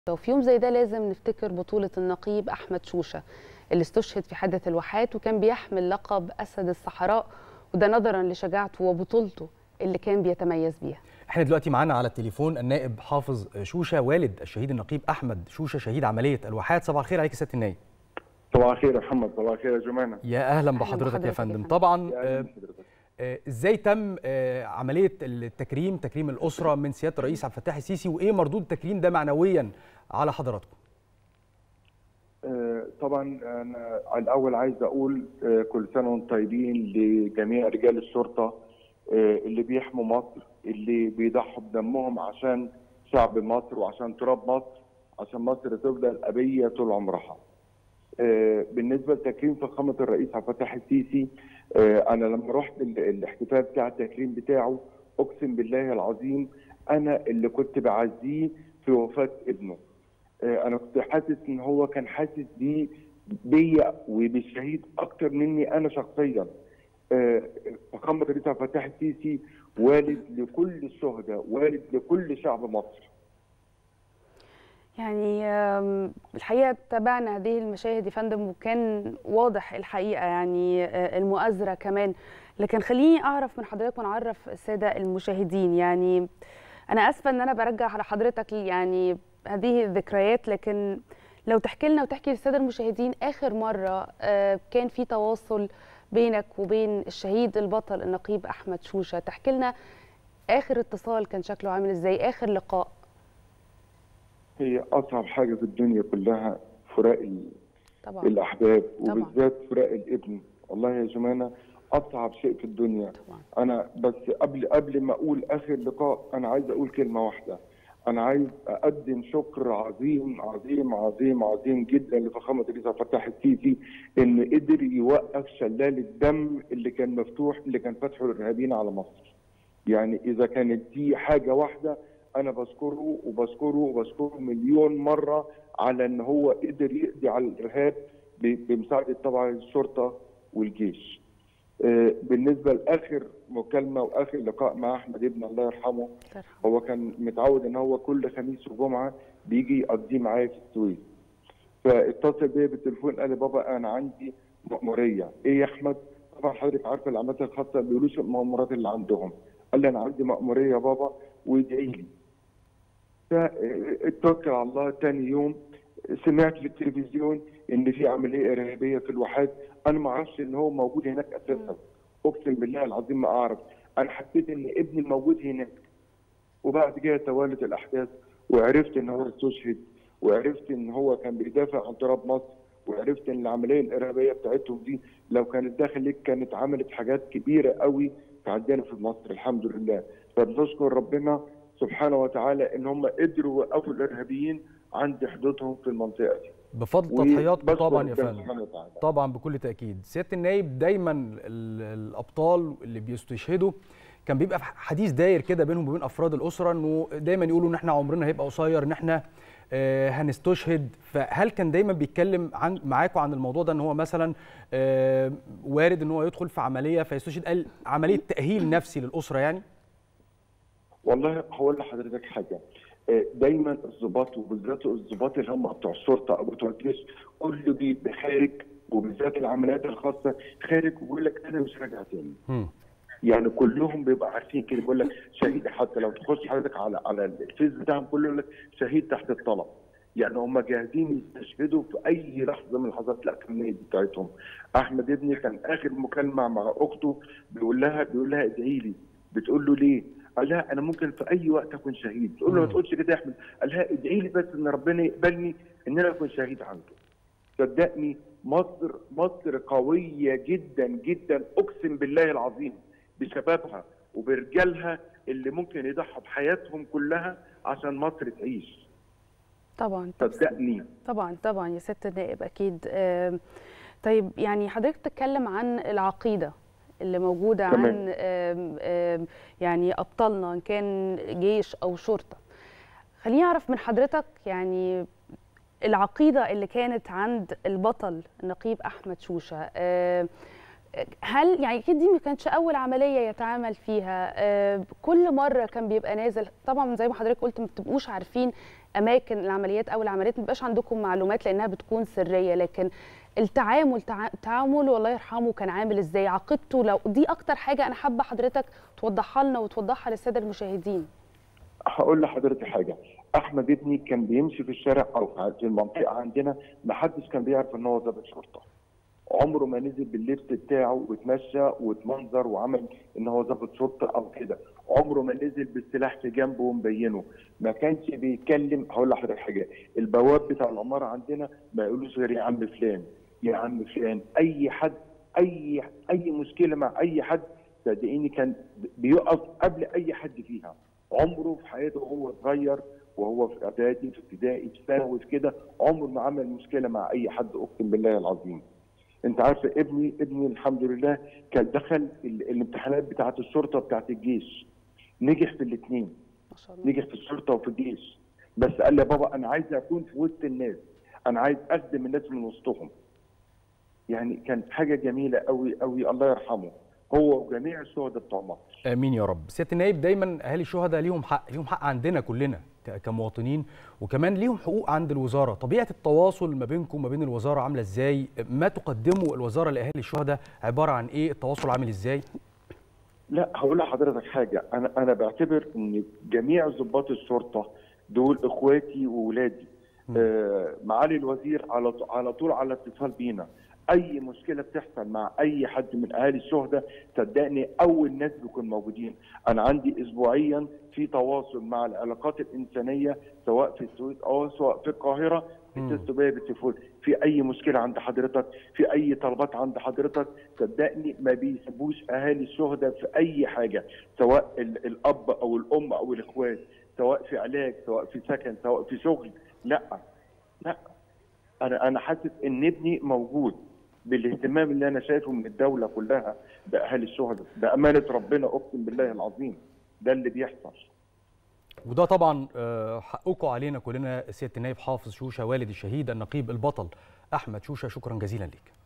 وفي يوم زي ده لازم نفتكر بطولة النقيب أحمد شوشة اللي استشهد في حادث الواحات وكان بيحمل لقب أسد الصحراء وده نظرا لشجاعته وبطولته اللي كان بيتميز بيها احنا دلوقتي معانا على التليفون النائب حافظ شوشه والد الشهيد النقيب احمد شوشه شهيد عمليه الواحات صباح الخير عليك يا سياده النائب صباح الخير يا محمد صباح الخير يا جمانه يا اهلا بحضرتك بحضرتك يا يا فندم فندم. طبعا يا أهلاً آه، بحضرتك. آه، ازاي تم آه، عمليه التكريم تكريم الاسره من سياده الرئيس عبد الفتاح السيسي وايه مردود التكريم ده معنويا على حضراتكم آه، طبعا انا على الاول عايز اقول آه، كل سنه وانتم طيبين لجميع رجال الشرطه آه، اللي بيحموا مصر اللي بيضحوا بدمهم عشان شعب مصر وعشان تراب مصر عشان مصر تفضل ابيه طول عمرها. آه، بالنسبه لتكريم فخامه الرئيس عبد الفتاح السيسي آه، انا لما رحت ال- الاحتفال بتاع التكريم بتاعه اقسم بالله العظيم انا اللي كنت بعزيه في وفاه ابنه. آه، انا كنت حاسس ان هو كان حاسس بيه بيا وبالشهيد اكتر مني انا شخصيا آه، فخامه الرئيس عبد الفتاح السيسي والد لكل الشهداء والد لكل شعب مصر يعني آم، الحقيقة تابعنا هذه المشاهد يا فندم وكان واضح الحقيقة يعني آه، المؤازرة كمان لكن خليني أعرف من حضرتك ونعرف السادة المشاهدين يعني أنا آسفة إن أنا برجع على حضرتك يعني هذه الذكريات لكن لو تحكي لنا وتحكي للسادة المشاهدين آخر مرة آه، كان في تواصل بينك وبين الشهيد البطل النقيب أحمد شوشة تحكي لنا آخر اتصال كان شكله عامل إزاي آخر لقاء هي اصعب حاجه في الدنيا كلها فراق ال- طبعا الاحباب طبعاً. وبالذات فراق الابن والله يا جمانه اصعب شيء في الدنيا طبعا انا بس قبل قبل ما اقول اخر لقاء انا عايز اقول كلمه واحده انا عايز اقدم شكر عظيم عظيم عظيم عظيم جدا لفخامه الرئيس عبد الفتاح السيسي ان قدر يوقف شلال الدم اللي كان مفتوح اللي كان فاتحه الارهابيين على مصر. يعني اذا كانت دي حاجه واحده انا بشكره وبشكره وبشكره مليون مره على ان هو قدر يقضي على الارهاب ب- بمساعده طبعا الشرطه والجيش. آه، بالنسبه لاخر مكالمه واخر لقاء مع احمد ابن الله يرحمه ترحم. هو كان متعود ان هو كل خميس وجمعه بيجي يقضيه معايا في السويس فاتصل بيا بالتليفون قال لي بابا انا عندي مأموريه ايه يا احمد طبعا حضرتك عارف العمليات الخاصه ما بيقولوش المأمورات اللي عندهم قال لي انا عندي مأموريه يا بابا وادعي لي فاتوكل على الله تاني يوم سمعت في التلفزيون ان في عمليه ارهابيه في الواحات انا ما اعرفش ان هو موجود هناك اساسا اقسم بالله العظيم ما اعرف انا حسيت ان ابني موجود هناك وبعد كده توالت الاحداث وعرفت ان هو استشهد وعرفت ان هو كان بيدافع عن تراب مصر وعرفت ان العمليه الارهابيه بتاعتهم دي لو كانت داخل ليك كانت عملت حاجات كبيره قوي عندنا في مصر الحمد لله فبنشكر ربنا سبحانه وتعالى ان هم قدروا يوقفوا الارهابيين عند حدودهم في المنطقه دي بفضل تضحياتكم وبشكر طبعا يا ربنا فندم سبحانه وتعالى. طبعا بكل تاكيد سياده النائب دايما ال- الابطال اللي بيستشهدوا كان بيبقى في حديث داير كده بينهم وبين افراد الاسره انه دايما يقولوا ان احنا عمرنا هيبقى قصير ان احنا آه، هنستشهد فهل كان دايما بيتكلم عن معاكم عن الموضوع ده ان هو مثلا آه، وارد ان هو يدخل في عمليه فيستشهد قال عمليه تاهيل نفسي للاسره يعني والله هقول لحضرتك حاجه آه، دايما الضباط وبالذات الضباط اللي هم بتوع الشرطه او بتوع الجيش كله بيبقى خارج وبالذات العمليات الخاصه خارج ويقول لك انا مش راجع تاني مم. يعني كلهم بيبقى عارفين كده بيقول لك شهيد حتى لو تخش حضرتك على على الفيس بتاعهم كله يقول لك شهيد تحت الطلب يعني هم جاهزين يستشهدوا في اي لحظه من لحظات الاكاديميه بتاعتهم احمد ابني كان اخر مكالمه مع اخته بيقول لها بيقول لها ادعي لي بتقول له ليه؟ قال لها انا ممكن في اي وقت اكون شهيد تقول له ما مم. تقولش كده يا احمد قال لها ادعي لي بس ان ربنا يقبلني ان انا اكون شهيد عنده صدقني مصر مصر قوية جدا جدا أقسم بالله العظيم بشبابها وبرجالها اللي ممكن يضحوا بحياتهم كلها عشان مصر تعيش طبعا طب صدقني طبعا طبعا يا ست النائب اكيد آم، طيب يعني حضرتك تتكلم عن العقيده اللي موجوده تمام. عن آم، آم، يعني ابطالنا ان كان جيش او شرطه خليني اعرف من حضرتك يعني العقيده اللي كانت عند البطل النقيب احمد شوشه آم، هل يعني اكيد دي ما كانتش اول عمليه يتعامل فيها آه، كل مره كان بيبقى نازل طبعا زي ما حضرتك قلت ما بتبقوش عارفين اماكن العمليات او العمليات ما بيبقاش عندكم معلومات لانها بتكون سريه لكن التعامل التعامل والله يرحمه كان عامل ازاي عقيدته لو دي اكتر حاجه انا حابه حضرتك توضحها لنا وتوضحها للساده المشاهدين هقول لحضرتك حاجه احمد ابني كان بيمشي في الشارع او في المنطقه عندنا ما حدش كان بيعرف ان هو ضابط شرطه عمره ما نزل باللبس بتاعه واتمشى واتمنظر وعمل ان هو ضابط شرطه او كده عمره ما نزل بالسلاح في جنبه ومبينه ما كانش بيتكلم هقول لحضرتك حاجه البواب بتاع العماره عندنا ما يقولوش غير يا عم فلان يا عم فلان اي حد اي اي مشكله مع اي حد صدقيني كان بيقف قبل اي حد فيها عمره في حياته وهو صغير وهو في اعدادي في ابتدائي في ثانوي في كده عمره ما عمل مشكله مع اي حد اقسم بالله العظيم انت عارفه ابني ابني الحمد لله كان دخل الامتحانات بتاعه الشرطه بتاعه الجيش نجح في الاثنين ما شاء الله نجح في الشرطه وفي الجيش بس قال لي يا بابا انا عايز اكون في وسط الناس انا عايز اخدم الناس من وسطهم يعني كانت حاجه جميله قوي قوي الله يرحمه هو وجميع الشهداء بتوع مصر امين يا رب سياده النائب دايما اهالي الشهداء ليهم حق ليهم حق عندنا كلنا كمواطنين وكمان ليهم حقوق عند الوزاره طبيعه التواصل ما بينكم وما بين الوزاره عامله ازاي ما تقدمه الوزاره لاهالي الشهداء عباره عن ايه التواصل عامل ازاي لا هقول لحضرتك حاجه انا انا بعتبر ان جميع ضباط الشرطه دول اخواتي وولادي آه معالي الوزير على على طول على اتصال بينا اي مشكله بتحصل مع اي حد من اهالي الشهداء صدقني اول ناس بيكون موجودين انا عندي اسبوعيا في تواصل مع العلاقات الانسانيه سواء في السويس او سواء في القاهره بيتصلوا بيا بالتليفون في اي مشكله عند حضرتك في اي طلبات عند حضرتك صدقني ما بيسيبوش اهالي الشهداء في اي حاجه سواء الاب او الام او الاخوات سواء في علاج سواء في سكن سواء في شغل لا لا انا انا حاسس ان ابني موجود بالاهتمام اللي انا شايفه من الدوله كلها باهالي الشهداء بامانه ربنا اقسم بالله العظيم ده اللي بيحصل وده طبعا حقكم علينا كلنا سياده النائب حافظ شوشه والد الشهيد النقيب البطل احمد شوشه شكرا جزيلا لك